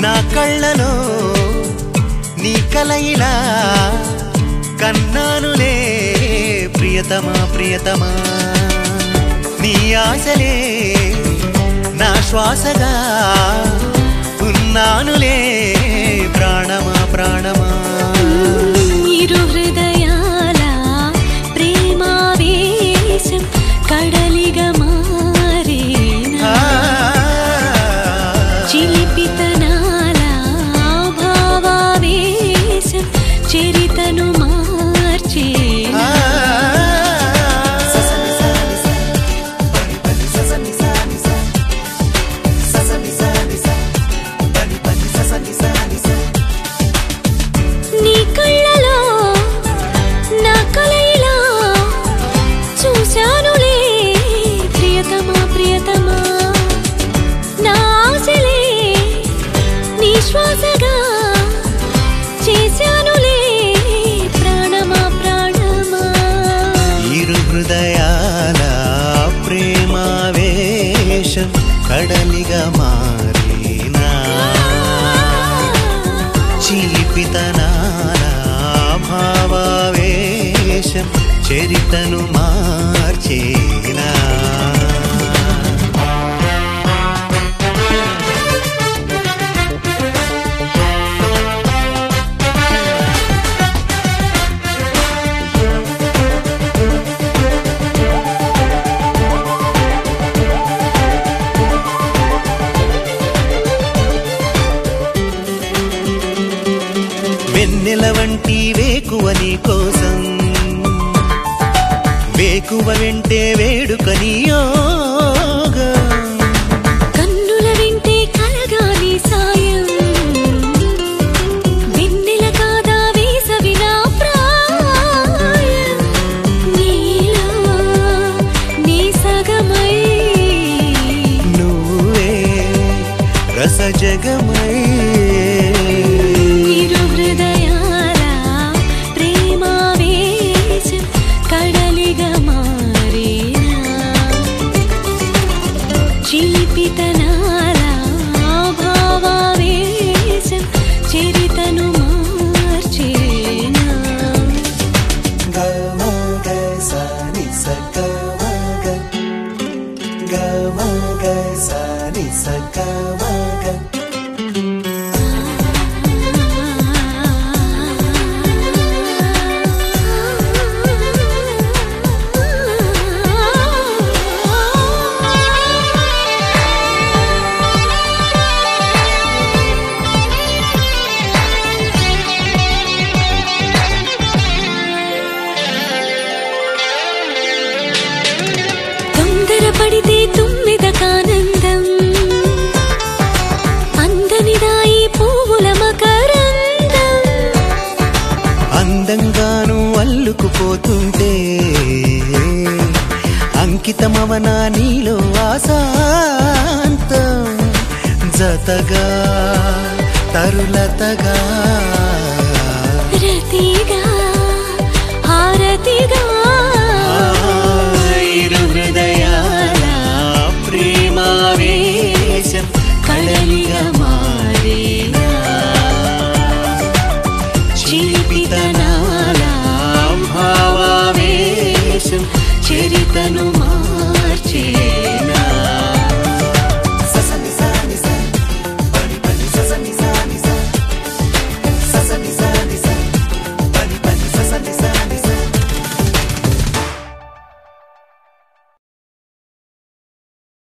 నా కళ్ళలో నీ కలయిలా కన్నానులే ప్రియతమా ప్రియతమా నీ ఆశలే నా శ్వాసగా ఉన్నానులే ప్రాణమా ప్రాణమా ఇరు హృదయాల ప్రేమావేశం కడలిగా మారేనా ఆ, చిలిపితనాల భావావేశం చరితను మార్చేనా ఆ. నీ కళ్ళలో నా కలయిలా చూశానులే ప్రియతమా ప్రియతమా నా ఆశలే నీ శ్వాసగా చేశానులే ప్రాణమా ప్రాణమా ఇరు హృదయాల ప్రేమావేశం కడలిగా మారినా చిలిపితనాల భావావేశం చరితను మార్చేనా వెన్నెల వంటి వేకువ నీ కోసం వేకువ వెంటే వేడుక నీయోగా కన్నుల వింటే కలగాలి సాయం వెన్నెల కాదా వేసవి నా ప్రాయం నీలో నీ సగమై నువ్వే రస జగమై ఇరు హృదయాల ప్రేమావేశం కడలిగా మారేనా చిలిపితనాల భావావేశం చరితను మార్చేనా తొందరపడితే తుమ్మిద కానందం అందనిదాయి పువ్వుల మకరందం అందంగాను అల్లుకుపోతుంటే అంకితమవనా నీలో ఆశాంతం జతగా తరులతగా